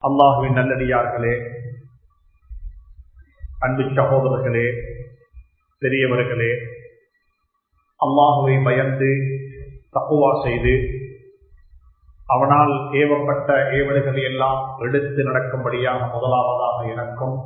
அல்லாஹுவின் நல்லடியார்களே அன்பு சகோதரர்களே பெரியவர்களே அல்லாஹுவை பயந்து தக்குவா செய்து அவனால் ஏவப்பட்ட ஏவல்களை எல்லாம் எடுத்து நடக்கும்படியாக முதலாவதாக எனக்கும்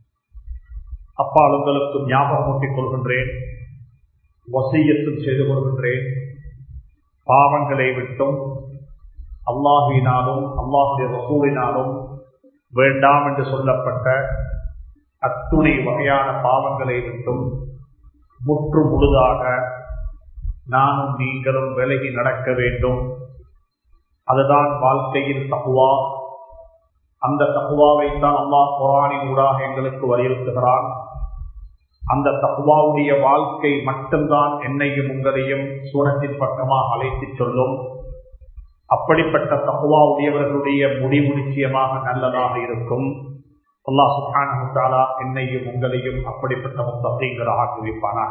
அப்பால் உங்களுக்கு ஞாபகமூட்டிக் கொள்கின்றேன் வசியத்தும் செய்து கொள்கின்றேன் பாவங்களை விட்டும் அல்லாஹினாலும் அல்லாஹுடைய வசூலினாலும் வேண்டாம் என்று சொல்லப்பட்ட அத்துணை வகையான பாவங்களை விட்டும் முற்று முழுதாக நானும் நீங்களும் விலகி நடக்க வேண்டும் அதுதான் வாழ்க்கையில் தகுவா அந்த தகுவாவைத்தான் அல்லாஹ் குரானின் ஊடாக எங்களுக்கு வலியுறுத்துகிறான் அந்த தகுவாவுடைய வாழ்க்கை மட்டும்தான் என்னையும் உங்களையும் சூரத்தின் பக்கமாக அழைத்து சொல்லும் அப்படிப்பட்ட தகுவா உடையவர்களுடைய முடிவு நிச்சயமாக நல்லதாக இருக்கும் அல்லா சுஹானா என்னையும் உங்களையும் அப்படிப்பட்ட முத்தகைங்களாக ஆக்குவிப்பானா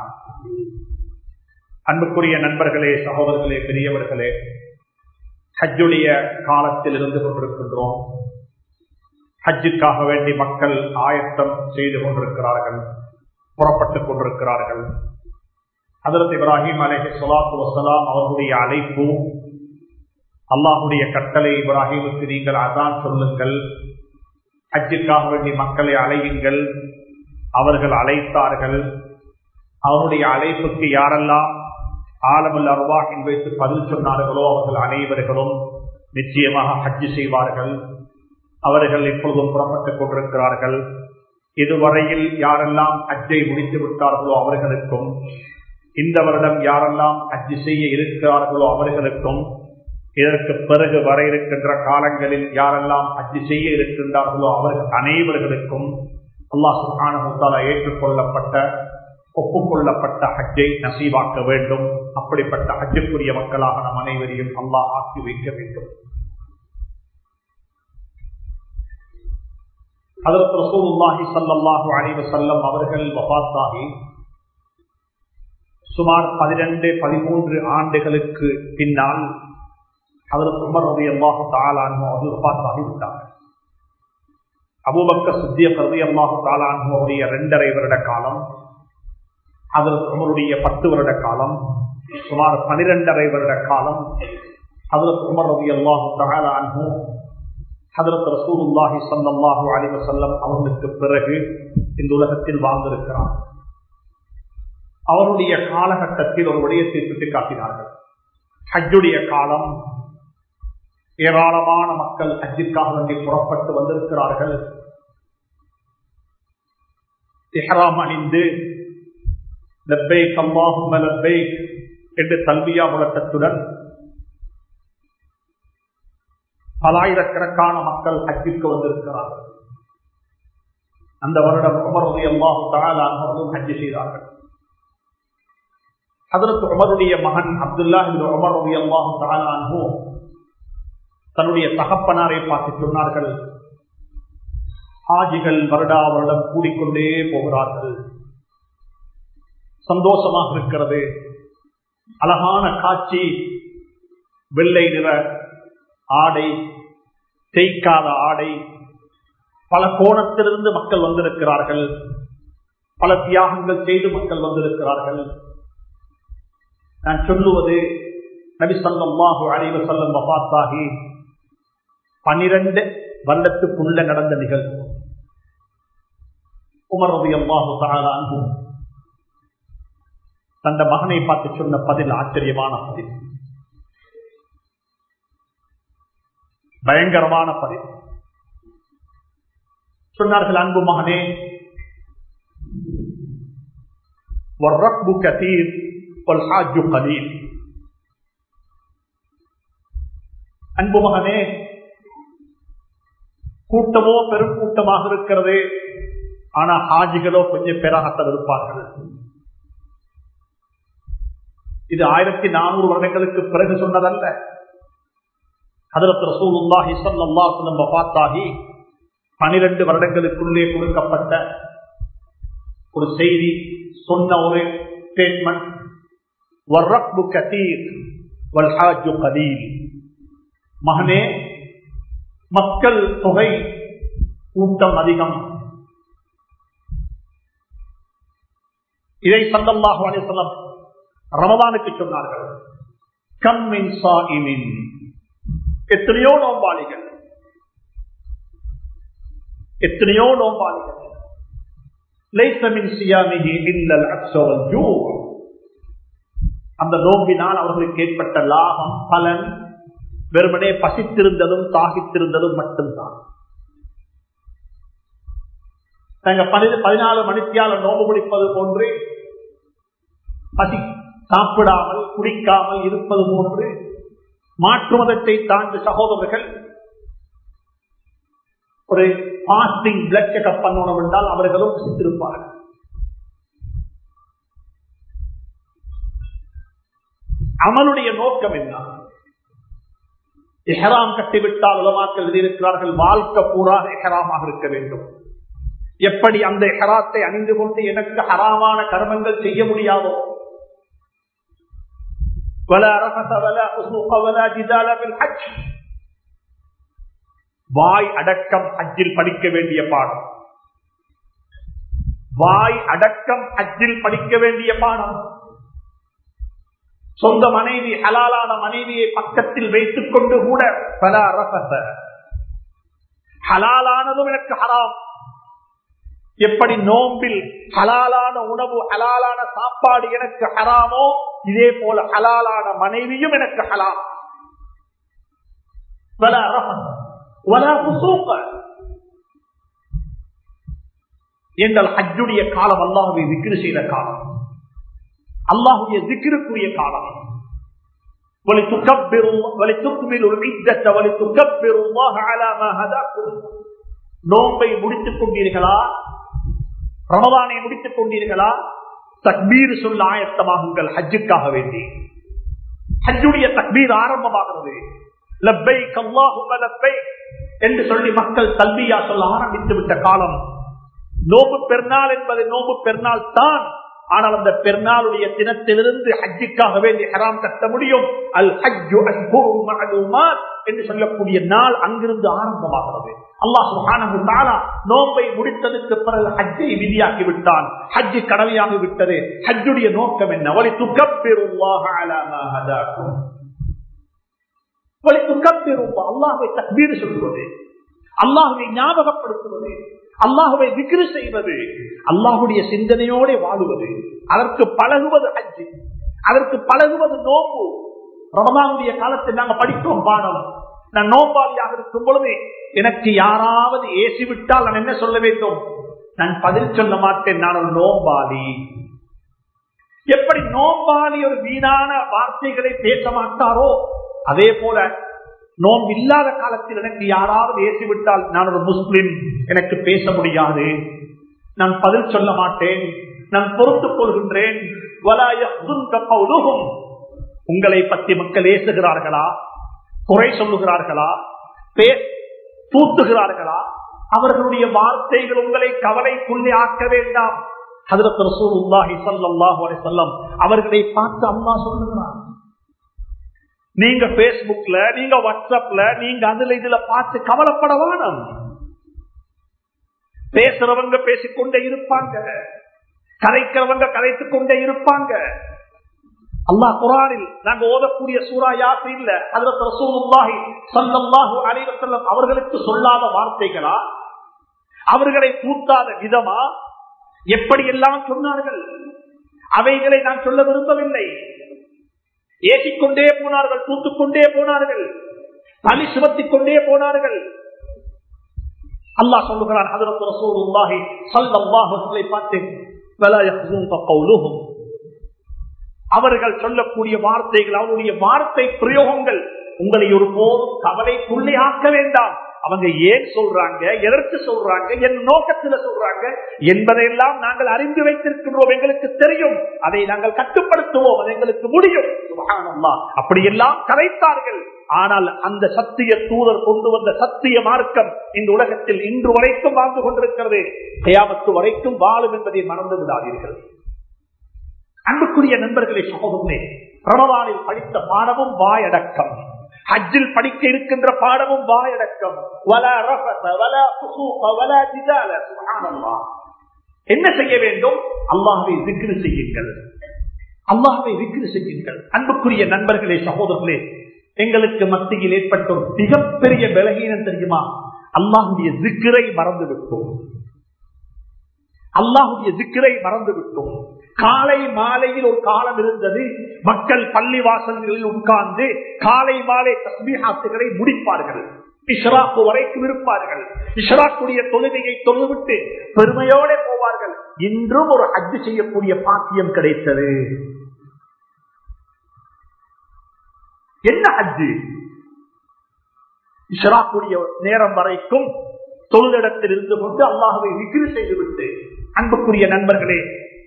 அன்புக்குரிய நண்பர்களே சகோதரர்களே பெரியவர்களே ஹஜ்ஜுடைய காலத்தில் இருந்து கொண்டிருக்கின்றோம் ஹஜ்ஜுக்காக வேண்டி மக்கள் ஆயத்தம் செய்து கொண்டிருக்கிறார்கள் புறப்பட்டுக் கொண்டிருக்கிறார்கள் ஹதரத் இப்ராஹிம் அலேஹி சொலாத்து வசலாம் அவர்களுடைய அழைப்பு அல்லாஹுடைய கட்டளை இப்ராஹிமுக்கு நீங்கள் அதான் சொல்லுங்கள் ஹஜ்ஜுக்காக வேண்டி மக்களை அழையுங்கள் அவர்கள் அழைத்தார்கள் அவருடைய அழைப்புக்கு யாரெல்லாம் ஆலமுல் அருவாகின் வைத்து பதில் சொன்னார்களோ அவர்கள் அனைவர்களும் நிச்சயமாக ஹஜ்ஜு செய்வார்கள் அவர்கள் இப்பொழுதும் புறப்பட்டுக் கொண்டிருக்கிறார்கள் இதுவரையில் யாரெல்லாம் ஹஜ்ஜை முடித்து விட்டார்களோ அவர்களுக்கும் இந்த வருடம் யாரெல்லாம் ஹஜ்ஜு செய்ய இருக்கிறார்களோ அவர்களுக்கும் இதற்கு பிறகு வர இருக்கின்ற காலங்களில் யாரெல்லாம் ஹஜ்ஜு செய்ய இருக்கின்றார்களோ அவர்கள் அனைவர்களுக்கும் அல்லாஹ் சுகான ஏற்றுக்கொள்ளப்பட்ட ஒப்புக்கொள்ளப்பட்ட ஹஜ்ஜை நசீவாக்க வேண்டும் அப்படிப்பட்ட ஹஜ்ஜுக்குரிய மக்களாக நம் அனைவரையும் அல்லாஹ் ஆக்கி வைக்க வேண்டும் அதற்கு ரசூலுல்லாஹி சல்லாஹூ அலைவ செல்லம் அவர்கள் வபாத்தாகி சுமார் பதினெண்டு பதிமூன்று ஆண்டுகளுக்கு பின்னால் அதற்கு உமர் ரவி அல்லாஹு தாலானோ அவர்கள் வபாத்தாகி விட்டார்கள் அபூபக்க சித்திய கருதி அல்லாஹு தாலானோ அவருடைய இரண்டரை வருட காலம் அதற்கு உமருடைய பத்து வருட காலம் சுமார் பனிரெண்டரை வருட காலம் அதற்கு உமர் ரவி அல்லாஹு தாலானோ ஹதரத் ரசூலுல்லாஹி சல்லாஹூ அலிவ செல்லம் அவர்களுக்கு பிறகு இந்த உலகத்தில் வாழ்ந்திருக்கிறார் அவருடைய காலகட்டத்தில் ஒரு விடயத்தை சுட்டிக்காட்டினார்கள் ஹஜ்ஜுடைய காலம் ஏராளமான மக்கள் ஹஜ்ஜிற்காக வேண்டி புறப்பட்டு வந்திருக்கிறார்கள் இஹ்ராம் அணிந்து லப்பைக் அல்லாஹும் லப்பைக் என்று தல்வியா முழக்கத்துடன் பலாயிரக்கணக்கான மக்கள் ஹஜ்ஜிற்கு வந்திருக்கிறார்கள் அந்த வருடம் உமருடைய அல்லாஹு தாலும் ஹஜ்ஜி செய்தார்கள் அதற்கு உமருடைய மகன் அப்துல்லா உமருடைய அல்லாஹு தாலானோ தன்னுடைய தகப்பனாரை பார்த்து சொன்னார்கள் ஹாஜிகள் வருடா வருடம் கூடிக்கொண்டே போகிறார்கள் சந்தோஷமாக இருக்கிறது அழகான காட்சி வெள்ளை நிற ஆடை தேய்க்காத ஆடை பல கோணத்திலிருந்து மக்கள் வந்திருக்கிறார்கள் பல தியாகங்கள் செய்து மக்கள் வந்திருக்கிறார்கள் நான் சொல்லுவது நபி சல்லாஹு அலைவ செல்லம் வபாத்தாகி பனிரெண்டு வருடத்துக்குள்ள நடந்த நிகழ்வு உமர் ரவி அல்லாஹு தாலான் தந்த மகனை பார்த்து சொன்ன பதில் ஆச்சரியமான பதில் பயங்கரமான பதில் சொன்னார்கள் அன்பு மகனே கதீர் கலீல் அன்பு மகனே கூட்டமோ பெரும் கூட்டமாக இருக்கிறது ஆனா ஹாஜிகளோ கொஞ்சம் பேராகத்தான் இருப்பார்கள் இது ஆயிரத்தி நானூறு வருடங்களுக்கு பிறகு சொன்னதல்ல ஹதரத் ரசூலுல்லாஹி ஸல்லல்லாஹு அலைஹி வஸல்லம் வஃபாத்தாகி 12 வருடங்களுக்குள்ளே கொடுக்கப்பட்ட ஒரு செய்தி சொன்ன ஒரு ஸ்டேட்மெண்ட் வர்ரக்பு கதீர் வல்ஹாஜு கலீல் மகனே மக்கள் தொகை கூட்டம் அதிகம் இதை சந்தல்லாஹு அலிசல்லம் ரமதானுக்கு சொன்னார்கள் கம்மின் சாயிமின் எத்தனையோ நோம்பாளிகள் எத்தனையோ நோம்பாளிகள் லைசமின் சியாமிகி இல்லல் அக்ஸவல் ஜூ அந்த நோம்பினால் அவர்களுக்கு ஏற்பட்ட லாபம் பலன் வெறுமனே பசித்திருந்ததும் தாகித்திருந்ததும் மட்டும்தான் நாங்க பதினாலு மணித்தியால நோம்பு முடிப்பது போன்று பசி சாப்பிடாமல் குடிக்காமல் இருப்பது போன்று மாற்று மதத்தை தாண்டி சகோதரர்கள் ஒரு பாஸ்டிங் பிளட் செக்அப் பண்ணணும் என்றால் அவர்களும் பசித்திருப்பார்கள் அமலுடைய நோக்கம் என்ன எஹராம் கட்டிவிட்டால் உலமாக்கள் எழுதியிருக்கிறார்கள் வாழ்க்கை பூரா எஹராமாக இருக்க வேண்டும் எப்படி அந்த ஹராத்தை அணிந்து கொண்டு எனக்கு ஹராமான கர்மங்கள் செய்ய முடியாதோ வாய் அடக்கம் அஜில் படிக்க வேண்டிய பாடம் வாய் அடக்கம் அஜில் படிக்க வேண்டிய பாடம் சொந்த மனைவி ஹலாலான மனைவியை பக்கத்தில் வைத்துக் கொண்டு கூட பல அரச ஹலாலானதும் எனக்கு ஹராம் எப்படி நோம்பில் ஹலாலான உணவு ஹலாலான சாப்பாடு எனக்கு ஹராமோ இதே போல ஹலாலான மனைவியும் எனக்கு ஹலாம் எங்கள் ஹஜ்ஜுடைய காலம் அல்லாஹுவை விக்கிரு செய்த காலம் அல்லாஹுடைய திக்கிருக்குரிய காலம் நோம்பை முடித்துக் கொண்டீர்களா ரமதானை முடித்துக் கொண்டீர்களா தக்பீர் சொல்ல ஆயத்தமாகுங்கள் ஹஜ்ஜுக்காக வேண்டி ஹஜ்ஜுடைய தக்பீர் ஆரம்பமாகிறது லப்பை கல்லாஹும லப்பை என்று சொல்லி மக்கள் கல்வியா சொல்ல ஆரம்பித்து விட்ட காலம் நோம்பு பெருநாள் என்பது நோம்பு பெருநாள் தான் ஆனால் அந்த பெருநாளுடைய தினத்திலிருந்து ஹஜ்ஜுக்காக வேண்டி ஹராம் கட்ட முடியும் அல் ஹஜ்ஜு என்று சொல்லக்கூடிய நாள் அங்கிருந்து ஆரம்பமாகிறது அல்லாஹ் சுஹானஹு தஆலா நோன்பை முடித்ததுக்கு பிறகு ஹஜ்ஜை விதியாக்கி விட்டான் ஹஜ் கடமையாகி விட்டது ஹஜ்ஜுடைய நோக்கம் என்ன வலி துக்கப்பிருல்லாஹ அலா மா ஹதாக்கும் வலி துக்கப்பிருல்லாஹ் அல்லாஹ்வை தக்பீர் சொல்வது அல்லாஹ்வை ஞாபகப்படுத்துவது அல்லாஹுவை விக்ரு செய்வது அல்லாஹுடைய சிந்தனையோட வாழுவது அதற்கு பழகுவது ஹஜ்ஜி அதற்கு பழகுவது நோம்பு ரமதானுடைய காலத்தில் நாங்க படித்தோம் பாடம் நான் நோம்பாளியாக இருக்கும் பொழுது எனக்கு யாராவது ஏசி விட்டால் நான் என்ன சொல்ல வேண்டும் நான் பதில் சொல்ல மாட்டேன் நான் ஒரு நோம்பாளி எப்படி நோம்பாளி ஒரு வீணான வார்த்தைகளை பேச மாட்டாரோ அதே போல நோன்பு இல்லாத காலத்தில் எனக்கு யாராவது ஏசிவிட்டால் நான் ஒரு முஸ்லிம் எனக்கு பேச முடியாது நான் பதில் சொல்ல மாட்டேன் நான் பொறுத்துக் கொள்கின்றேன் உங்களை பற்றி மக்கள் ஏசுகிறார்களா குறை சொல்லுகிறார்களா தூத்துகிறார்களா அவர்களுடைய வார்த்தைகள் உங்களை கவலைக்குள்ளே ஆக்க வேண்டாம் அவர்களை பார்த்து அம்மா சொல்லுகிறார் நீங்க பேஸ்புக்ல நீங்க வாட்ஸ்அப்ல நீங்க அதுல இதுல பார்த்து கவலைப்பட வேணும் பேசுறவங்க பேசிக்கொண்டே இருப்பாங்க கதைக்கிறவங்க கதைத்துக் கொண்டே இருப்பாங்க அல்லாஹ் குரானில் நாங்க ஓதக்கூடிய சூறா யாசு இல்ல அதுல ரசூலுல்லாஹி ஸல்லல்லாஹு அலைஹி வஸல்லம் அவர்களுக்கு சொல்லாத வார்த்தைகளா அவர்களை கூத்தாத விதமா எப்படி எல்லாம் சொன்னார்கள் அவைகளை நான் சொல்ல விரும்பவில்லை ஏசிக்கொண்டே போனார்கள் தூத்துக்கொண்டே போனார்கள் பலி சுமத்திக் கொண்டே போனார்கள் அல்லாஹ் சொல்லுகிறான் ஹதரத் ரசூலுல்லாஹி ஸல்லல்லாஹு அலைஹி பார்த்து வலா யஹ்ஸுன்க கௌலுஹும் அவர்கள் சொல்லக்கூடிய வார்த்தைகள் அவருடைய வார்த்தை பிரயோகங்கள் உங்களை ஒரு போதும் கவலைக்குள்ளே ஆக்க வேண்டாம் அவங்க ஏன் சொல்றாங்க எதற்கு சொல்றாங்க என் நோக்கத்துல சொல்றாங்க என்பதையெல்லாம் நாங்கள் அறிந்து வைத்திருக்கின்றோம் எங்களுக்கு தெரியும் அதை நாங்கள் கட்டுப்படுத்துவோம் அது எங்களுக்கு முடியும் அப்படியெல்லாம் கதைத்தார்கள் ஆனால் அந்த சத்திய தூதர் கொண்டு வந்த சத்திய மார்க்கம் இந்த உலகத்தில் இன்று வரைக்கும் வாழ்ந்து கொண்டிருக்கிறது கயாமத்து வரைக்கும் வாழும் என்பதை மறந்து விடாதீர்கள் அன்புக்குரிய நண்பர்களை சகோதரனே ரமவானில் படித்த பாடமும் வாயடக்கம் ஹஜ்ஜில் படிக்க இருக்கின்ற பாடமும் வாயடக்கம் வலா ரஃபத, வலா ஃபுசூக, வலா ஜிதால. சுப்ஹானல்லாஹ். என்ன செய்ய வேண்டும் அல்லாஹ்வை திக்ரு செய்யுங்கள் அல்லாஹ்வை திக்ரு செய்யுங்கள் அன்புக்குரிய நண்பர்களே சகோதரர்களே எங்களுக்கு மத்தியில் ஏற்பட்ட ஒரு மிகப்பெரிய பலகீனம் தெரியுமா அல்லாஹுடைய திக்கரை மறந்து விட்டோம் அல்லாஹுடைய திக்கரை மறந்து விட்டோம் காலை மாலையில் ஒரு காலம் இருந்தது மக்கள் பள்ளி வாசல்களில் உட்கார்ந்து காலை மாலை தஸ்மீஹாத்துகளை முடிப்பார்கள் இஷ்ராக்கு வரைக்கும் இருப்பார்கள் இஷ்ராக்குடைய தொழுகையை தொழுவிட்டு பெருமையோட போவார்கள் இன்றும் ஒரு ஹஜ்ஜு செய்யக்கூடிய பாக்கியம் கிடைத்தது என்ன ஹஜ்ஜு இஷ்ராக்குடைய நேரம் வரைக்கும் தொழுதிடத்தில் இருந்து கொண்டு அல்லாஹுவை விக்ரி செய்துவிட்டு அன்புக்குரிய நண்பர்களே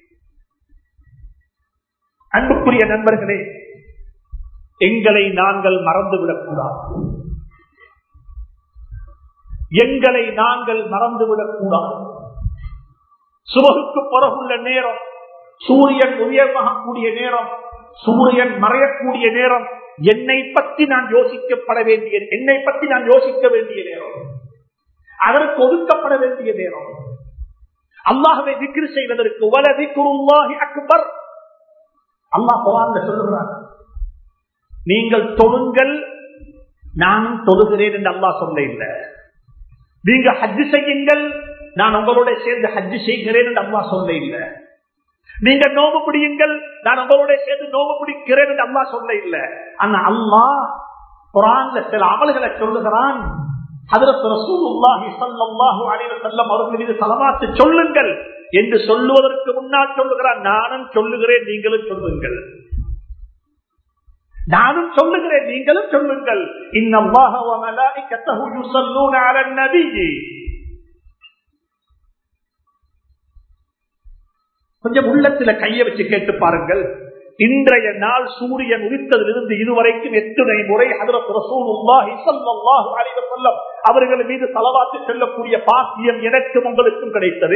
அன்புக்குரிய நண்பர்களே எங்களை நாங்கள் மறந்துவிடக் கூடாது எங்களை நாங்கள் மறந்துவிடக் கூடாது சுபகுக்கு பிறகுள்ள நேரம் சூரியன் உயர்வாகக்கூடிய நேரம் சூரியன் மறையக்கூடிய நேரம் என்னை பற்றி நான் யோசிக்கப்பட வேண்டிய என்னை பற்றி நான் யோசிக்க வேண்டிய நேரம் அதற்கு ஒதுக்கப்பட வேண்டிய நேரம் அல்லாஹவை விக்ரி செய்வதற்கு வல விக்ருல்லாஹி அக்பர் அல்லாஹ் குரான்ல சொல்லுகிறார் நீங்கள் தொழுங்கள் நானும் தொழுகிறேன் என்று அல்லாஹ் சொல்ல இல்லை நீங்க ஹஜ்ஜு செய்யுங்கள் நான் உங்களோட சேர்ந்து ஹஜ்ஜு செய்கிறேன் என்று அல்லாஹ் சொல்ல இல்லை நீங்க நோவு பிடியுங்கள் நான் உங்களோட சேர்ந்து நோவு பிடிக்கிறேன் என்று அல்லாஹ் சொல்ல இல்லை ஆனா அல்லாஹ் குரான்ல சில அமல்களை சொல்லுகிறான் அதற்கு ரசூலுல்லாஹி ஸல்லல்லாஹு அலைஹி வஸல்லம் அவர்கள் மீது ஸலவாத்து சொல்லுங்கள் என்று சொல்லுவதற்கு முன்னால் சொல்லுகிறான் நானும் சொல்லுகிறேன் நீங்களும் சொல்லுங்கள் நானும் சொல்லுகிறேன் நீங்களும் சொல்லுங்கள் இன்னல்லாஹ வ மலாயிகத்தஹு யுஸல்லூன அலன் நபியி கொஞ்சம் உள்ளத்துல கைய வச்சு கேட்டு பாருங்கள் இன்றைய நாள் சூரியன் உதித்ததிலிருந்து இதுவரைக்கும் எத்தனை முறை ஹதரத் ரசூலுல்லாஹி ஸல்லல்லாஹு அலைஹி வஸல்லம் அவர்கள் மீது தலவாத்து செல்லக்கூடிய பாக்கியம் எனக்கும் உங்களுக்கும் கிடைத்தது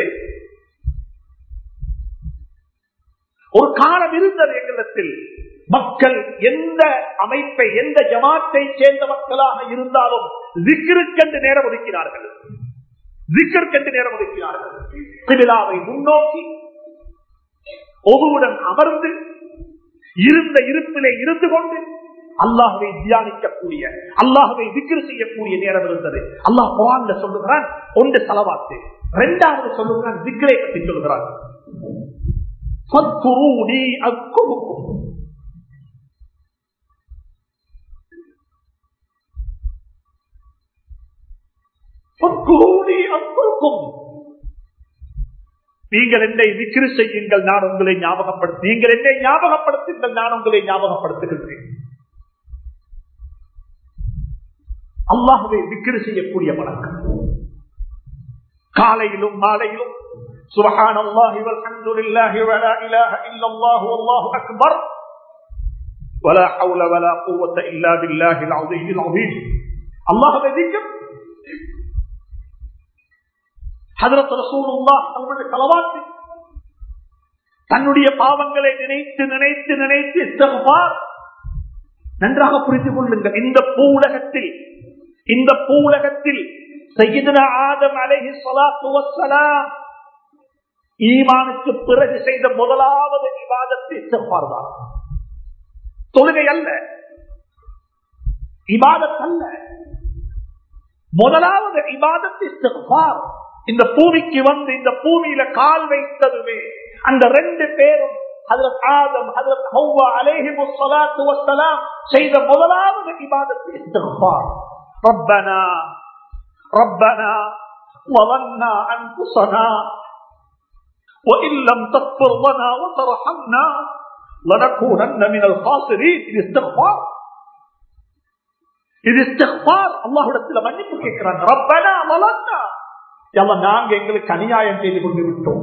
ஒரு காலம் இருந்தது எங்களிடத்தில் மக்கள் எந்த அமைப்பை எந்த ஜமாத்தை சேர்ந்த மக்களாக இருந்தாலும் விக்கிருக்கென்று நேரம் ஒதுக்கினார்கள் விக்கிற்கென்று நேரம் ஒதுக்கினார்கள் திருவிழாவை முன்னோக்கி ஒவ்வொருடன் அமர்ந்து இருந்த இருப்பிலே இருந்து கொண்டு அல்லாஹுவை தியானிக்கக்கூடிய அல்லாஹுவை விக்கிர செய்யக்கூடிய நேரம் இருந்தது அல்லாஹ் குரான்ல சொல்லுகிறான் ஒன்று செலவாத்து இரண்டாவது சொல்லுகிறான் விக்கிரை பற்றி சொல்லுகிறான் فاذكروني أذكركم فاذكروني أذكركم நீங்கள் என்னை விக்கிரி செய்யுங்கள் நான் உங்களை ஞாபகப்படுத்த நீங்கள் என்னை ஞாபகப்படுத்துங்கள் நான் உங்களை ஞாபகப்படுத்துகின்றேன் அல்லாஹுவை விக்கிரி செய்யக்கூடிய வழக்கம் காலையிலும் மாலையிலும் سبحان الله والحمد لله ولا إله إلا الله والله أكبر ولا حول ولا قوة إلا بالله العظيم العظيم الله ذكر ஹதரத் ரசூலுல்லாஹ் அவருடைய தலவாத்து தன்னுடைய பாவங்களை நினைத்து நினைத்து நினைத்து இஸ்தகுபார் நன்றாக புரிந்து கொள்ளுங்கள் இந்த பூவுலகத்தில் இந்த பூவுலகத்தில் சையதுனா ஆதம் அலைஹி ஸலாத்து வஸ்ஸலாம் ஈமானுக்கு பிறகு செய்த முதலாவது விவாதத்தை இஸ்தகுபார் தான் தொழுகை அல்ல இபாதத் அல்ல முதலாவது இபாதத் இஸ்தகுபார் இந்த பூமிக்கு வந்து இந்த பூமியில கால் வைத்ததுமே அந்த ரெண்டு பேரும் ஆதம் செய்த முதலாவது இபாதத்தை ربنا ربنا ظلمنا انفسنا وان لم تغفر لنا وترحمنا لنكونن من الخاسرين الاستغفار இது இஸ்திக்பார் அல்லாஹ்விடத்தில் மன்னிப்பு கேட்கிறாங்க ரப்பனா வலன்னா நாங்க எங்களுக்கு அநியாயம் செய்து கொண்டு விட்டோம்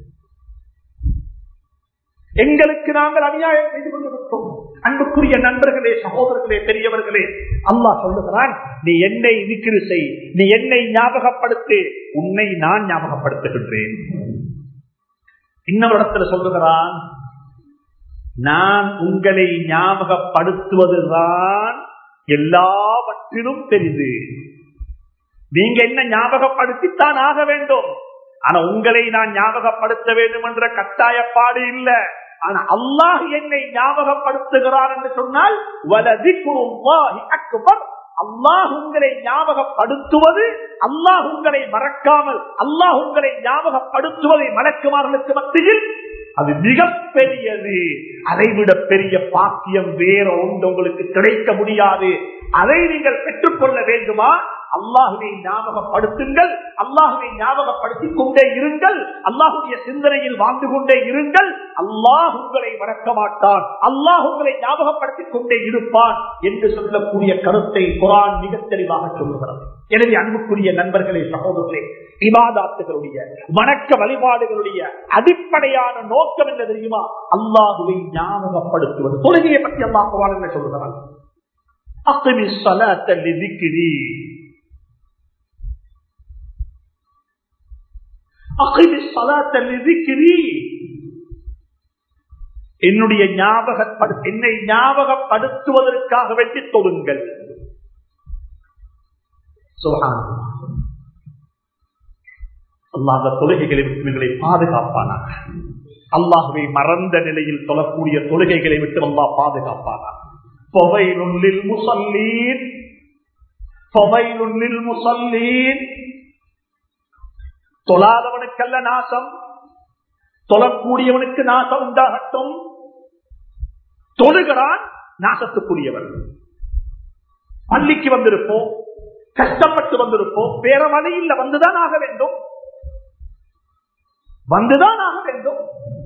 எங்களுக்கு நாங்கள் அநியாயம் செய்து கொண்டு விட்டோம் அன்புக்குரிய நண்பர்களே சகோதரர்களே பெரியவர்களே அல்லாஹ் சொல்லுகிறான் நீ என்னை விக்கிரு செய் நீ என்னை ஞாபகப்படுத்து உன்னை நான் ஞாபகப்படுத்துகின்றேன் இன்னொரு இடத்துல சொல்லுகிறான் நான் உங்களை ஞாபகப்படுத்துவதுதான் எல்லாவற்றிலும் தெரிது நீங்க என்ன ஞாபகப்படுத்தித்தான் ஆக வேண்டும் ஆனா உங்களை நான் ஞாபகப்படுத்த வேண்டும் என்ற கட்டாயப்பாடு இல்ல ஆனா அல்லாஹ் என்னை ஞாபகப்படுத்துகிறார் என்று சொன்னால் வலதிக்குருவாஹி அக்பர் அல்லாஹ் உங்களை ஞாபகப்படுத்துவது அல்லாஹ் உங்களை மறக்காமல் அல்லாஹ் உங்களை ஞாபகப்படுத்துவதை மறக்குமார்களுக்கு மத்தியில் அது மிகப்பெரியது அதைவிட பெரிய பாக்கியம் வேற ஒன்று உங்களுக்கு கிடைக்க முடியாது அதை நீங்கள் பெற்றுக்கொள்ள வேண்டுமா அல்லாஹுவை ஞாபகப்படுத்துங்கள் அல்லாஹுவை ஞாபகப்படுத்திக் கொண்டே இருங்கள் அல்லாஹுடைய சிந்தனையில் வாழ்ந்து கொண்டே இருங்கள் அல்லாஹ் உங்களை மறக்க மாட்டான் அல்லாஹ் உங்களை ஞாபகப்படுத்திக் கொண்டே இருப்பான் என்று சொல்லக்கூடிய கருத்தை குரான் மிக தெளிவாக சொல்லுகிறது எனவே அன்புக்குரிய நண்பர்களே சகோதரர்களே இபாதாத்துகளுடைய வணக்க வழிபாடுகளுடைய அடிப்படையான நோக்கம் என்ன தெரியுமா அல்லாஹுவை ஞாபகப்படுத்துவது தொழுகையை பற்றி அல்லாஹ் குரான் என்ன சொல்லுகிறான் அக்கிமி ஸலாத்த லிذிக்ரி அக்கிமி ஸலாத்த லிذிக்ரி என்னுடைய ஞாபகப்படு என்னை ஞாபகப்படுத்துவதற்காக வேண்டி தொழுங்கள் அல்லாத தொழுகைகளை விட்டு எங்களை பாதுகாப்பானாக அல்லாஹுவை மறந்த நிலையில் தொழக்கூடிய தொழுகைகளை விட்டு அல்லாஹ் பாதுகாப்பானாக فويل للمصلين فويل للمصلين தொழாதவனுக்கல்ல நாசம் தொழக்கூடியவனுக்கு நாசம் உண்டாகட்டும் தொழுகிறான் நாசத்துக்குரியவன் பள்ளிக்கு வந்திருப்போம் கஷ்டப்பட்டு வந்திருப்போம் வேற வழியில் வந்துதான் ஆக வேண்டும் வந்துதான் ஆக வேண்டும்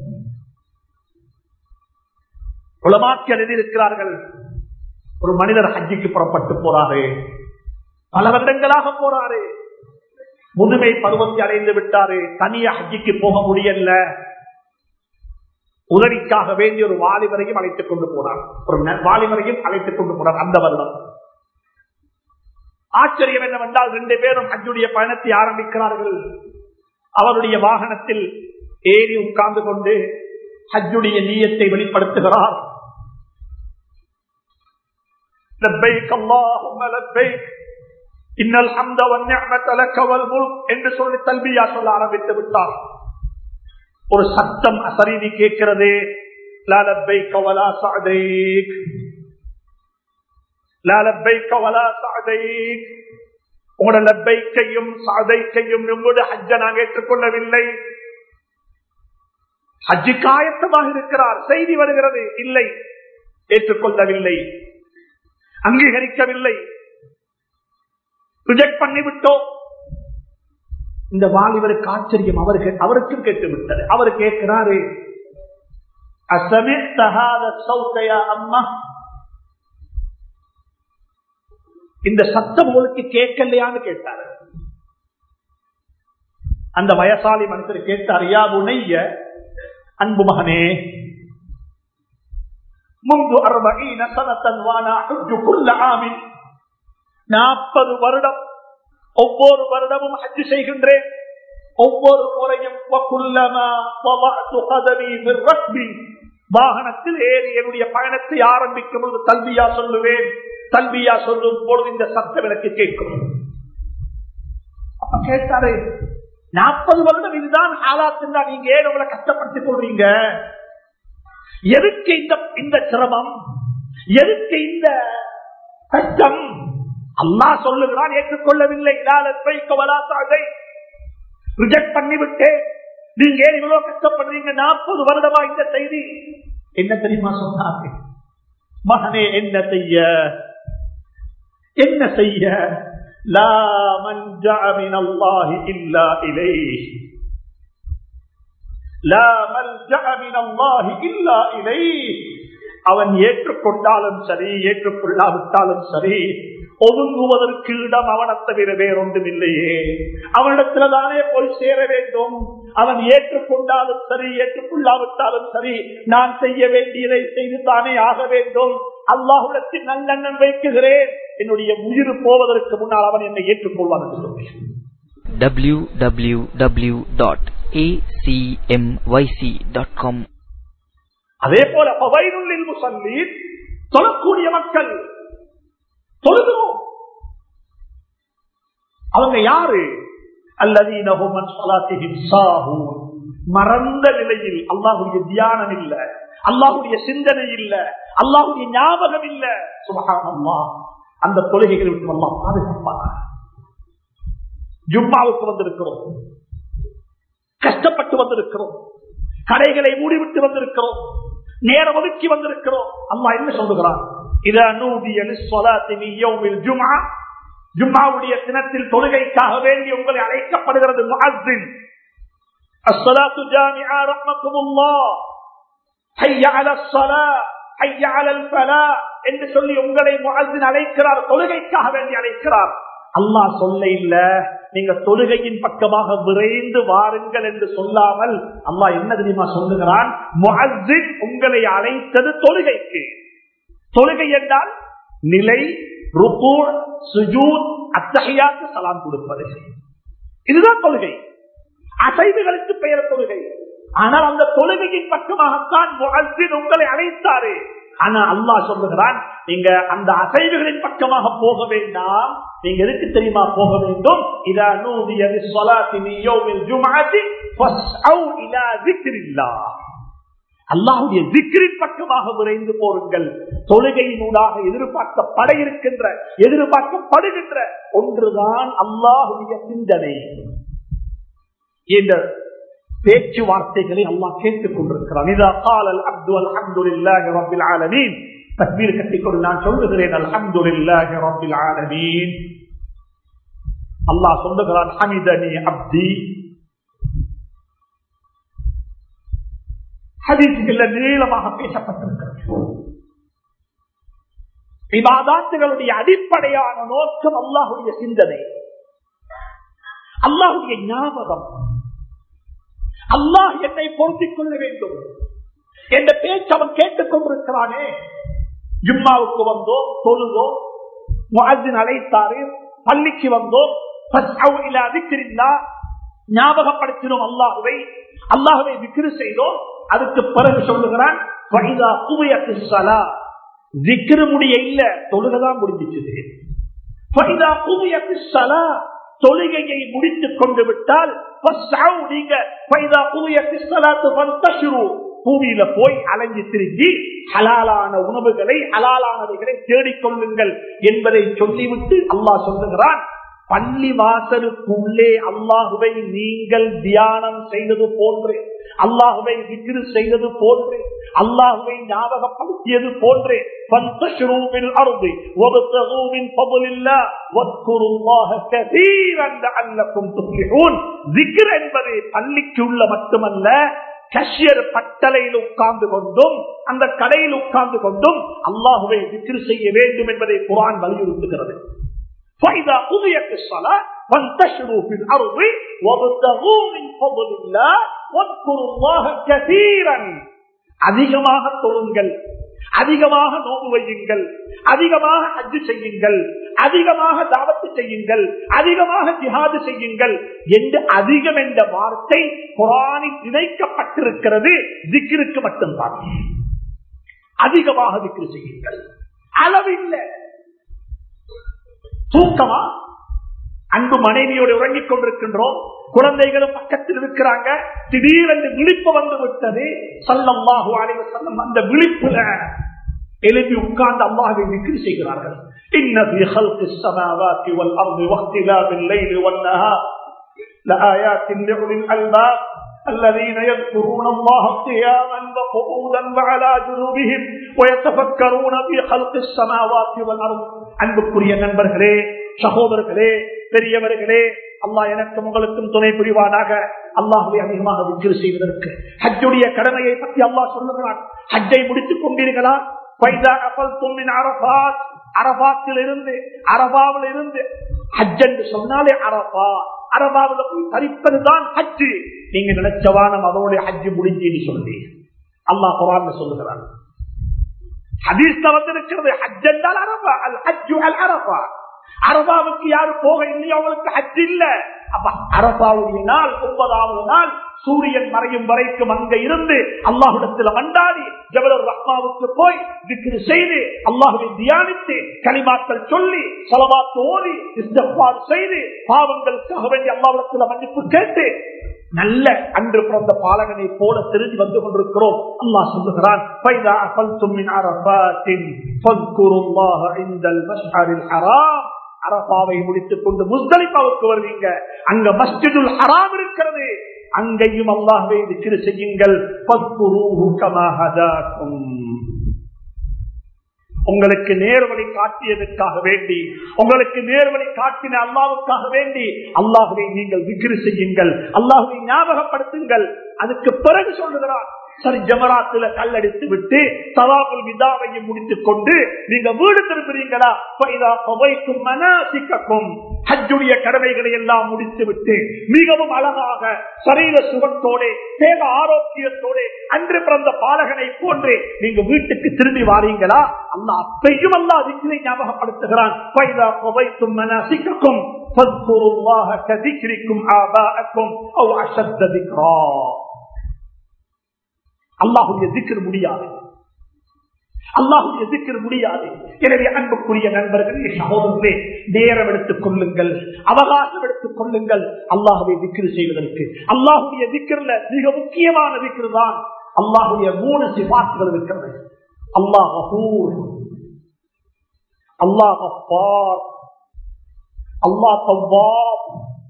உளமாக்கி எழுதியிருக்கிறார்கள் ஒரு மனிதர் ஹஜ்ஜிக்கு புறப்பட்டு போறாரு பல வருடங்களாக போறாரு முதுமை பருவத்தை அடைந்து விட்டாரு தனியா ஹஜ்ஜிக்கு போக முடியல உதவிக்காக வேண்டிய ஒரு வாலிபரையும் அழைத்துக் கொண்டு போனார் ஒரு வாலிபரையும் அழைத்துக் கொண்டு போனார் அந்த வருடம் ஆச்சரியம் என்னவென்றால் ரெண்டு பேரும் ஹஜ்ஜுடைய பயணத்தை ஆரம்பிக்கிறார்கள் அவருடைய வாகனத்தில் ஏறி உட்கார்ந்து கொண்டு ஹஜ்ஜுடைய நீயத்தை வெளிப்படுத்துகிறார் لبيك اللهم لبيك ان الحمد والنعمه لك والملك என்று சொல்லி தல்பியா சொல்ல ஆரம்பித்து விட்டார் ஒரு சத்தம் அசரீதி கேட்கிறது லா லப்பைக்க வலா சஅதைக் லா லப்பைக்க வலா சஅதைக் உங்களோட லப்பைக்கையும் சாதைக்கையும் உங்களோட ஹஜ்ஜ நாங்கள் ஏற்றுக்கொள்ளவில்லை ஹஜ்ஜு காயத்தமாக இருக்கிறார் செய்தி வருகிறது இல்லை ஏற்றுக்கொள்ளவில்லை அங்கீகரிக்கவில்லை ரிஜெக்ட் பண்ணிவிட்டோம் இந்த வாலிபருக்கு ஆச்சரியம் அவருக்கு அவருக்கும் கேட்டு விட்டது அவர் கேட்கிறாரு அம்மா இந்த சத்தம் உங்களுக்கு கேட்கலையான்னு கேட்டாரு அந்த வயசாலி மனுஷர் கேட்டார் யா உனைய அன்பு மகனே முன்பு அறுபீன சனத்தன் வானா குல்ல ஆமின் நாற்பது வருடம் ஒவ்வொரு வருடமும் ஹஜ் செய்கின்றேன் ஒவ்வொரு முறையும் வாகனத்தில் ஏறி என்னுடைய பயணத்தை ஆரம்பிக்கும் போது கல்வியா சொல்லுவேன் கல்வியா சொல்லும் பொழுது இந்த சத்தம் எனக்கு கேட்கும் அப்ப கேட்டாரு நாற்பது வருடம் இதுதான் ஆளாத்துந்தா நீங்க ஏன் உங்களை கஷ்டப்படுத்திக் கொள்றீங்க எதுக்கு இந்த இந்த சிரமம் எதுக்கு இந்த கஷ்டம் அல்லா சொல்லுகிறான் ஏற்றுக்கொள்ளவில்லை ரிஜெக்ட் பண்ணிவிட்டேன் நீங்க ஏன் இவ்வளவு கஷ்டப்படுறீங்க நாற்பது வருடமா இந்த செய்தி என்ன தெரியுமா சொன்னாங்க மகனே என்ன செய்ய என்ன செய்ய லா மஞ்சா மின் அல்லாஹி இல்லா இலை லா மல்ஜா மின் அல்லாஹி இல்லா இலை அவன் ஏற்றுக்கொண்டாலும் சரி ஏற்றுக்கொள்ளாவிட்டாலும் சரி ஒதுங்குவதற்கு இடம் அவனை தவிர வேறொன்றும் இல்லையே அவனிடத்துல தானே போய் சேர வேண்டும் அவன் ஏற்றுக்கொண்டாலும் சரி ஏற்றுக்கொள்ளாவிட்டாலும் சரி நான் செய்ய வேண்டியதை செய்து தானே ஆக வேண்டும் அல்லாஹுடத்தில் நல்லெண்ணம் வைக்குகிறேன் என்னுடைய உயிர் போவதற்கு முன்னால் அவன் என்னை ஏற்றுக்கொள்வான் என்று சொன்னேன் www.acmyc.com அதே போல பவைனுள்ளில் முசல்லி தொழக்கூடிய மக்கள் தொழுகிறோம் அவங்க யாரு அல்லதீனஹும் அன் ஸலாத்திஹிம் சாஹூன் மறந்த நிலையில் அல்லாஹ்வுடைய தியானம் இல்ல அல்லாஹ்வுடைய சிந்தனை இல்ல அல்லாஹ்வுடைய ஞாபகம் இல்ல சுபஹானல்லாஹ் அந்த தொழுகைகளை விட்டு அல்லாஹ் பாதுகாப்பாங்க ஜும்மாவுக்கு வந்திருக்கிறோம் கஷ்டப்பட்டு வந்திருக்கிறோம் கடைகளை மூடிவிட்டு வந்திருக்கிறோம் நேரம் ஒதுக்கி வந்திருக்கிறோம் அல்லாஹ் என்ன சொல்லுகிறான் இதா நூதிய லிஸ்ஸலாத்தி மின் யௌமில் ஜும்ஆ ஜும்மாவுடைய தினத்தில் தொழுகைக்காக வேண்டி உங்களை அழைக்கப்படுகிறது முஅஸ்ஸின் அஸ்ஸலாத்து ஜாமிஆ ரஹ்மத்துல்லாஹ் ஹய்ய அலஸ் ஸலாத் ஹய்ய அலல் ஃபலாஹ் என்று சொல்லி உங்களை முஅஸ்ஸின் அழைக்கிறார் தொழுகைக்காக வேண்டி அழைக்கிறார் அல்லாஹ் சொல்ல இல்ல நீங்க தொழுகையின் பக்கமாக விரைந்து வாருங்கள் என்று சொல்லாமல் அல்லாஹ் என்ன தெரியுமா சொல்லுகிறான் முஅஸ்ஸின் உங்களை அழைத்தது தொழுகைக்கு தொழுகை என்றால் நிலை ருக்கு சுஜூத் அத்தகையாக்கு சலாம் கொடுப்பது இதுதான் தொழுகை அசைவுகளுக்கு பெயர் தொழுகை ஆனால் அந்த தொழுகையின் பக்கமாகத்தான் முஅஸ்ஸின் உங்களை அழைத்தாரு ஆனா அல்லாஹ் சொல்லுகிறான் நீங்க அந்த அசைவுகளின் பக்கமாக போக வேண்டாம் நீங்க எதுக்கு தெரியுமா போக வேண்டும் இதா நூதிய லிஸ்ஸலாத்தி மின் யௌமில் ஜும்ஆத்தி ஃபஸ்அவ் இலா ذிக்ரில்லாஹ் அல்லாஹுடைய திக்ரின் பக்கமாக விரைந்து போருங்கள் தொழுகையினூடாக எதிர்பார்க்கப்பட இருக்கின்ற எதிர்பார்க்கப்படுகின்ற ஒன்றுதான் அல்லாஹுடைய சிந்தனை இந்த பேச்சுவார்த்தைகளை அல்லாஹ் கேட்டுக் கொண்டிருக்கிறான் இதா காலல் அப்து அல்ஹம்துலில்லாஹி ரப்பில் ஆலமீன் தக்பீர் கட்டிக்கொண்டு நான் சொல்லுகிறேன் அல்ஹம்துலில்லாஹி ரப்பில் ஆலமீன் அல்லாஹ் சொல்லுகிறான் ஹமிதனி அப்தி ஹதீசுகள்ல நீளமாக பேசப்பட்டிருக்கிறது விவாதாத்துகளுடைய அடிப்படையான நோக்கம் அல்லாஹுடைய சிந்தனை அல்லாஹுடைய ஞாபகம் அல்லாஹ் என்னை பொருத்திக் கொள்ள வேண்டும் என்ற பேச்சு அவன் கேட்டுக் கொண்டிருக்கிறானே ஜும்மாவுக்கு வந்தோம் தொழுதோம் முஅத்தின் அழைத்தாரு பள்ளிக்கு வந்தோம் ஞாபகப்படுத்தினோம் அல்லாஹுவை அல்லாஹுவை விக்கிரு செய்தோம் அதுக்கு பிறகு சொல்லுகிறான் முடிய இல்ல தொழுகதான் முடிஞ்சிச்சு தொழுகையை முடித்துக் கொண்டு விட்டால் நீங்க பூமியில போய் அலைஞ்சு திரும்பி ஹலாலான உணவுகளை ஹலாலானவைகளை தேடிக்கொள்ளுங்கள் என்பதை சொல்லிவிட்டு அல்லாஹ் சொல்லுகிறான் பள்ளி வாசலுக்குள்ளே அல்லாஹுவை நீங்கள் தியானம் செய்தது போன்று அல்லாஹுவை விக்கிரு செய்தது போன்று அல்லாஹுவை ஞாபகப்படுத்தியது போன்று அருது ஒருத்தகூவின் பபுலில்லா வத்குருல்லாஹ கதீரன் லஅல்லக்கும் துஃப்லிஹூன் திக்ர் என்பது பள்ளிக்கு உள்ள மட்டுமல்ல கஷியர் பட்டலையில் உட்கார்ந்து கொண்டும் அந்த கடையில் உட்கார்ந்து கொண்டும் அல்லாஹுவை விக்கிரு செய்ய வேண்டும் என்பதை குரான் வலியுறுத்துகிறது فإذا قضيت الصلاة فانتشروا في الأرض وابتغوا من فضل الله واذكروا الله كثيرا அதிகமாக தொழுங்கள் அதிகமாக நோவு வையுங்கள் அதிகமாக அஜு செய்யுங்கள் அதிகமாக தாவத்து செய்யுங்கள் அதிகமாக ஜிஹாது செய்யுங்கள் என்று அதிகம் என்ற வார்த்தை குரானில் இணைக்கப்பட்டிருக்கிறது திக்கிற்கு மட்டும்தான் அதிகமாக திக்ரு செய்யுங்கள் அளவில்லை தூக்கமா அன்பு மனைவியோடு உறங்கிக் கொண்டிருக்கின்றோம் குழந்தைகளும் பக்கத்தில் இருக்கிறாங்க திடீரென்று விழிப்பு வந்து விட்டது சல்லம்மாஹு அலைவ செல்லம் அந்த விழிப்புல எழுப்பி உட்கார்ந்து அல்லாஹை விக்கிரி செய்கிறார்கள் إن في خلق السماوات والأرض واختلاف الليل والنهار لآيات لأولي الألباب الذين يذكرون الله قياما وقعودا وعلى جنوبهم ويتفكرون في خلق السماوات والأرض அன்புக்குரிய நண்பர்களே சகோதரர்களே பெரியவர்களே அல்லாஹ் எனக்கும் உங்களுக்கும் துணை புரிவானாக அல்லாஹுவை அதிகமாக விக்கிரி செய்வதற்கு ஹஜ்ஜுடைய கடமையை பற்றி அல்லாஹ் சொல்லுகிறான் ஹஜ்ஜை முடித்துக் கொண்டீர்களா அரபாத்தில் இருந்து அரபாவில் இருந்து ஹஜ் என்று சொன்னாலே அரபா அரபாவில் போய் தரிப்பதுதான் ஹஜ்ஜு நீங்க நினைச்சவானம் அதோட ஹஜ்ஜு முடிஞ்சுன்னு சொல்லி அல்லாஹ் குரான் சொல்லுகிறான் ஹதீஸ்ல வந்திருக்கிறது ஹஜ் என்றால் அரபா அல் ஹஜ்ஜு அல் அரபா அரபாவுக்கு யாரு போக இல்லையோ அவங்களுக்கு ஹஜ் இல்ல அப்ப அரபாவுடைய நாள் ஒன்பதாவது நாள் சூரியன் மறையும் வரைக்கும் அங்க இருந்து அல்லாஹிடத்தில் மண்டாடி ஜபலர் ரஹ்மாவுக்கு போய் விக்கிரி செய்து அல்லாஹுவை தியானித்து களிமாக்கள் சொல்லி செலவாத்து ஓதி இஸ்தஃபார் செய்து பாவங்களுக்காக வேண்டி அல்லாஹிடத்தில் மன்னிப்பு கேட்டு நல்ல அன்று பிறந்த பாலகனை போல திரும்பி வந்து கொண்டிருக்கிறோம் அல்லாஹ் சொல்லுகிறான் "فَإِذَا أَفَلْتُم مِّنْ عَرَفَاتٍ فَاذْكُرُوا اللَّهَ عِندَ الْمَشْعَرِ الْحَرَامِ அரபாவை முடித்துக் கொண்டு முஸ்தலிப்பாவுக்கு வருவீங்க அங்க மஸ்ஜிதுல் ஹராம் இருக்கிறது அங்கேயும் அல்லாஹ்வை திக்ரு செய்யுங்கள் "ஃபத்குரூஹு கமா ஹதாக்கும்." உங்களுக்கு நேர்வழி காட்டியதற்காக வேண்டி உங்களுக்கு நேர்வழி காட்டின அல்லாவுக்காக வேண்டி அல்லாஹுவை நீங்கள் விக்கிரி செய்யுங்கள் அல்லாஹுவை ஞாபகப்படுத்துங்கள் அதுக்கு பிறகு சொல்லுகிறார் சரி ஜமராத்துல கல்லடித்து விட்டு தவாபுல் விதாவையும் முடித்துக் கொண்டு நீங்க வீடு திரும்புறீங்களா பைதா பவைக்கும் மனசிக்கும் ஹஜ்ஜுடைய கடமைகளை எல்லாம் முடித்து விட்டு மிகவும் அழகாக சரீர சுகத்தோட தேக ஆரோக்கியத்தோட அன்று பிறந்த பாலகனை போன்று நீங்க வீட்டுக்கு திரும்பி வாரீங்களா அல்லா அப்பையும் அல்லா அதிகளை ஞாபகப்படுத்துகிறான் பைதா பவைக்கும் மனசிக்கும் فاذكروا الله كذكركم آباءكم أو أشد ذكرا அல்லாஹுடைய திக்கர் முடியாது அல்லாஹுடைய திக்கர் முடியாது எனவே அன்புக்குரிய நண்பர்களே சகோதரர்களே நேரம் எடுத்துக் கொள்ளுங்கள் அவகாசம் எடுத்துக் கொள்ளுங்கள் அல்லாஹுவை திக்கர் செய்வதற்கு அல்லாஹுடைய திக்கர்ல மிக முக்கியமான திக்கர் தான் அல்லாஹுடைய மூணு சிபாத்துகள் இருக்கிறது அல்லாஹ் அல்லாஹ் அல்லாஹ் தவ்வாப்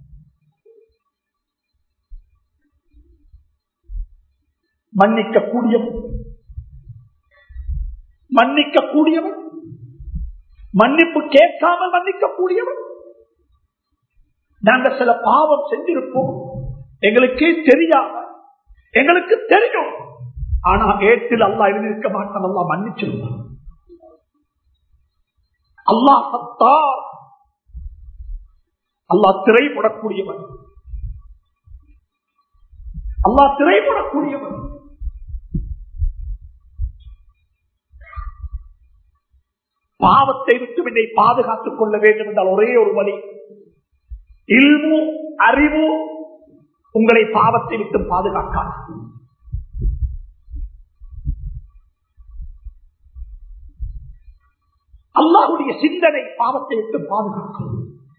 மன்னிக்க கூடியவன் மன்னிக்க கூடியவன் மன்னிப்பு கேட்காமல் மன்னிக்க கூடியவன் நாங்க சில பாவம் செஞ்சிருப்போம் எங்களுக்கே தெரியாம எங்களுக்கு தெரியும் ஆனா ஏற்றில் அல்லா எழுதியிருக்க மாட்டான் அல்லா மன்னிச்சிருந்தான் அல்லா சத்தா அல்லா திரைப்படக்கூடியவன் அல்லா திரைப்படக்கூடியவன் பாவத்தை விட்டு என்னை பாதுகாத்துக் கொள்ள வேண்டும் என்றால் ஒரே ஒரு வழி இல்மு அறிவு உங்களை பாவத்தை விட்டு பாதுகாக்காது அல்லாஹுடைய சிந்தனை பாவத்தை விட்டு பாதுகாக்கும்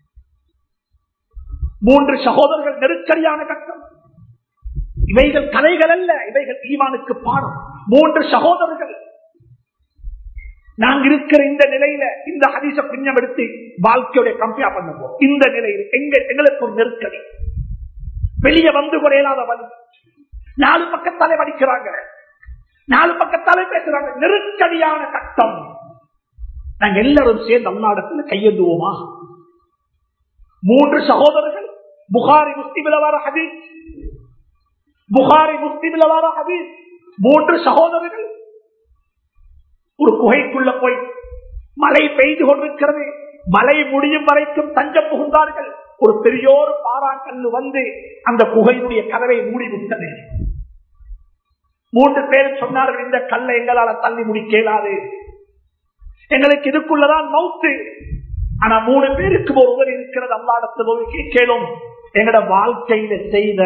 மூன்று சகோதரர்கள் நெருக்கடியான கட்டம் இவைகள் கதைகள் அல்ல இவைகள் ஈமானுக்கு பாடம் மூன்று சகோதரர்கள் நாங்க இருக்கிற இந்த நிலையில இந்த ஹதீச பின்னம் எடுத்து வாழ்க்கையுடைய கம்பேர் பண்ணுவோம் இந்த நிலையில் எங்க எங்களுக்கு ஒரு நெருக்கடி வெளியே வந்து குறையலாத வழி நாலு பக்கத்தாலே வடிக்கிறாங்க நாலு பக்கத்தாலே பேசுறாங்க நெருக்கடியான கட்டம் நாங்க எல்லாரும் சேர்ந்து அல்லாடத்துல கையெழுதுவோமா மூன்று சகோதரர்கள் புகாரி முஸ்லிமில வர ஹதீஸ் புகாரி முஸ்லிமில வர ஹதீஸ் மூன்று சகோதரர்கள் ஒரு குகைக்குள்ள போய் மழை பெய்து கொண்டிருக்கிறது மழை முடியும் வரைக்கும் தஞ்சம் புகுந்தார்கள் ஒரு பெரியோர் பாறாங்கல்லு வந்து அந்த குகையினுடைய கதவை மூடிவிட்டது மூன்று பேர் சொன்னார்கள் இந்த கல்லை எங்களால தள்ளி முடிக்க இயலாது எங்களுக்கு இதுக்குள்ளதான் மவுத்து ஆனா மூணு பேருக்கு ஒரு உதவி இருக்கிறது அல்லாடத்தில் கேளும் எங்கட வாழ்க்கையில செய்த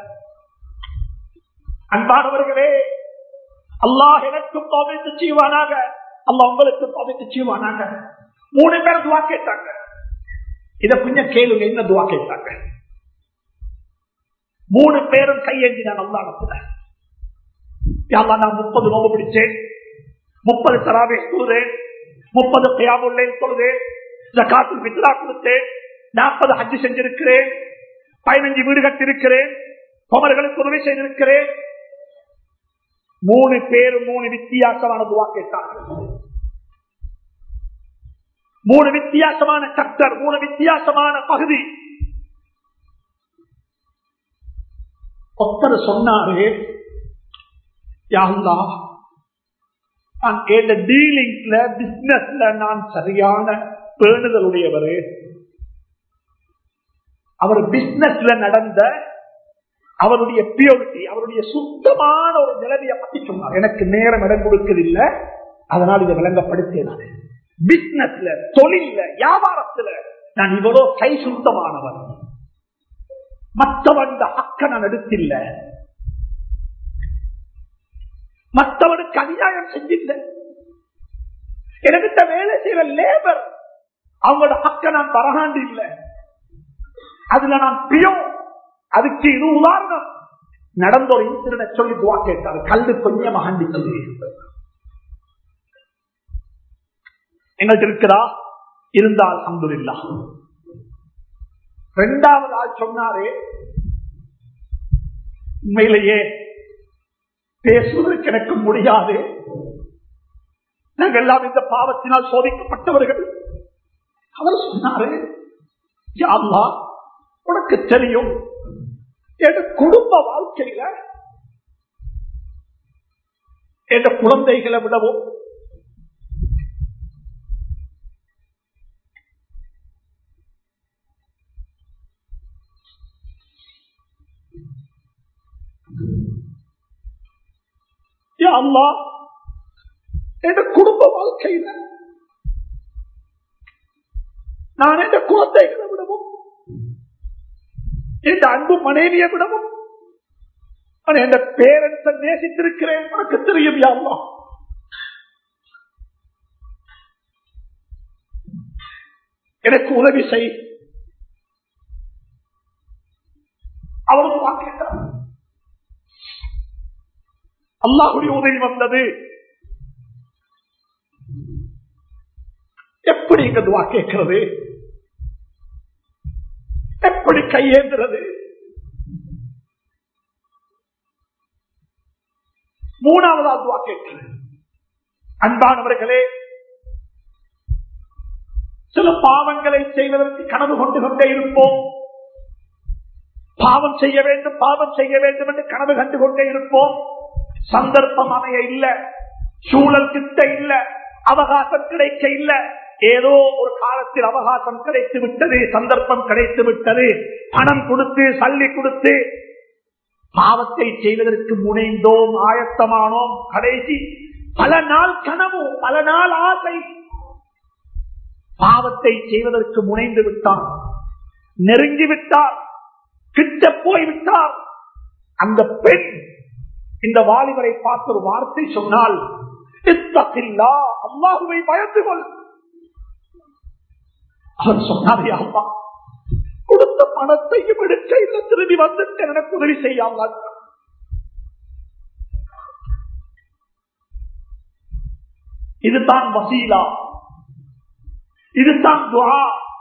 அன்பானவர்களே அல்லாஹ் எனக்கும் தோமைத்து செய்வானாக அல்லாஹ் உங்களுக்கும் தோமைத்து செய்வானாக மூணு பேர் துவா கேட்டாங்க இத கொஞ்சம் கேளுங்க என்ன துவா கேட்டாங்க மூணு பேரும் கையேந்தின அல்லாடத்துல நான் முப்பது நோம்பு பிடிச்சேன் முப்பது தராவே தொழுதேன் முப்பது கையாமுல்லை தொழுதேன் ஜக்காத்து பித்ரா கொடுத்தேன் நாற்பது ஹஜ்ஜு செஞ்சிருக்கிறேன் பதினஞ்சு வீடு கட்டிருக்கிறேன் குமர்களுக்கு உதவி செய்திருக்கிறேன் மூணு பேர் மூணு வித்தியாசமான துவா கேட்டார்கள் மூணு வித்தியாசமான சக்தர் மூணு வித்தியாசமான பகுதி ஒருத்தர் சொன்னாரு யாருந்தா நான் கேட்ட டீலிங்ஸ்ல பிசினஸ்ல நான் சரியான பேணுதலுடையவர் அவர் பிசினஸ்ல நடந்த அவருடைய பியூரிட்டி அவருடைய சுத்தமான ஒரு நிலைமையை பத்தி சொன்னார் எனக்கு நேரம் இடம் கொடுக்கவில்லை அதனால் இதை விளங்கப்படுத்தினார் பிசினஸ்ல தொழில வியாபாரத்துல நான் இவ்வளவு கை சுத்தமானவன் மற்றவன் ஹக்க நான் எடுத்தில்ல மற்றவனுக்கு அநியாயம் செஞ்சில்லை எனக்கிட்ட வேலை செய்யற லேபர் அவங்களோட ஹக்க நான் பரகாண்டு இல்லை அதுல நான் பியோ அதுக்கு இது உதாரணம் நடந்த ஒரு இன்சிடென்ட் சொல்லி துவா கேட்டாரு கல்லு கொஞ்சம் அகண்டிச்சது எங்கள்கிட்ட இருக்கிறா இருந்தால் அம்புல்லா இரண்டாவது ஆள் சொன்னாரே உண்மையிலேயே பேசுவதற்கு எனக்கு முடியாது நாங்கள் எல்லாம் இந்த பாவத்தினால் சோதிக்கப்பட்டவர்கள் அவர் சொன்னாரு யாருலா உனக்கு தெரியும் என் குடும்ப வாழ்க்கையில என் குழந்தைகளை விடவும் அல்லா என் குடும்ப வாழ்க்கையில நான் என் குழந்தைகளை விடவும் என் அன்பு மனைவியை விடவும் நான் என் பேரன்ஸை நேசித்திருக்கிறேன் உனக்கு தெரியும் யாருமா எனக்கு உதவி செய் அவரும் வாக்கிட்டார் அல்லாஹுடைய உதவி வந்தது எப்படி இங்க துவா கேட்கிறது எப்படி கையேந்துறது மூணாவதா துவா கேட்கிறது அன்பானவர்களே சில பாவங்களை செய்வதற்கு கனவு கொண்டு கொண்டே இருப்போம் பாவம் செய்ய வேண்டும் பாவம் செய்ய வேண்டும் என்று கனவு கண்டு கொண்டே இருப்போம் சந்தர்ப்பம் அமைய இல்ல சூழல் கிட்ட இல்ல அவகாசம் கிடைக்க இல்ல ஏதோ ஒரு காலத்தில் அவகாசம் கிடைத்து விட்டது சந்தர்ப்பம் கிடைத்து விட்டது பணம் கொடுத்து சல்லி கொடுத்து பாவத்தை செய்வதற்கு முனைந்தோம் ஆயத்தமானோம் கடைசி பல நாள் கனவு பல நாள் ஆசை பாவத்தை செய்வதற்கு முனைந்து விட்டார் நெருங்கி விட்டார் கிட்ட போய்விட்டார் அந்த பெண் இந்த வாலிபரை பார்த்து ஒரு வார்த்தை சொன்னால் அல்லாஹுவை பயந்து கொள் அவர் சொன்னாரே அம்மா கொடுத்த பணத்தையும் எடுக்க இல்லை திரும்பி வந்துட்டு எனக்கு உதவி செய்யாம இதுதான் வசீலா இதுதான் துவா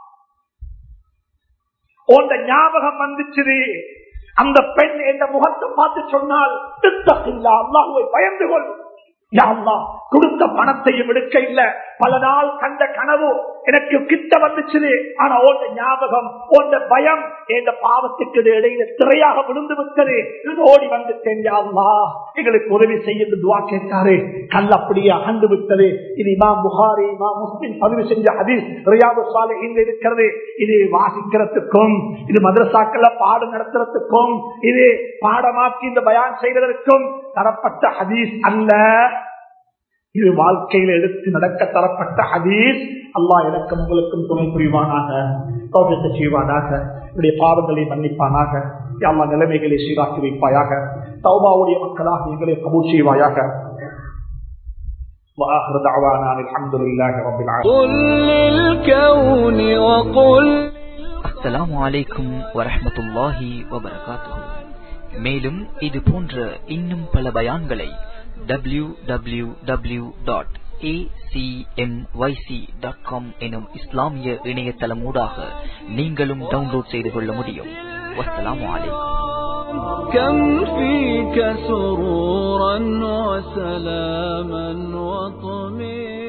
உந்த ஞாபகம் வந்துச்சு அந்த பெண் என்ற முகத்தை பார்த்து சொன்னால் அல்லாஹுவை பயந்து கொள் கொடுத்த பணத்தையும் எடுக்க இல்ல பல நாள் கண்ட கனவு எனக்கு கிட்ட வந்துச்சு ஆனா ஓண்ட ஞாபகம் ஓண்ட பயம் என்ற பாவத்துக்கு இடையில திரையாக விழுந்து விட்டது ஓடி வந்துட்டேன் யாருலா எங்களுக்கு உதவி செய்ய துவா கேட்டாரு கல் அப்படியே அகண்டு விட்டது இது இமாம் புகாரி இமாம் முஸ்லிம் பதிவு செஞ்ச ஹதீஸ் ரியாது சாலை இங்க இருக்கிறது இது வாசிக்கிறதுக்கும் இது மதரசாக்கள்ல பாடம் நடத்துறதுக்கும் இது பாடமாக்கி இந்த பயான் செய்வதற்கும் தரப்பட்ட ஹதீஸ் அல்ல இது வாழ்க்கையில் எடுத்து நடக்க தரப்பட்ட ஹதீஸ் அல்லாஹ் எனக்கும் உங்களுக்கும் துணை புரிவானாக தோட்டத்தை செய்வானாக என்னுடைய பாவங்களை மன்னிப்பானாக எல்லா நிலைமைகளை சீராக்கி வைப்பாயாக தௌபாவுடைய மக்களாக எங்களை கபூர் செய்வாயாக وآخر دعوانا الحمد لله رب العالمين قل للكون وقل அஸ்ஸலாமு அலைக்கும் வரஹ்மத்துல்லாஹி வபரகாத்துஹு மேலும் இது போன்ற இன்னும் பல பயான்களை W W W dot dot com எனும் இஸ்லாமிய இணையதளம் ஊடாக நீங்களும் டவுன்லோட் செய்து கொள்ள முடியும் வஸ்ஸலாமு அலைக்கும் كم فيك سرورا وسلاما وطمئنا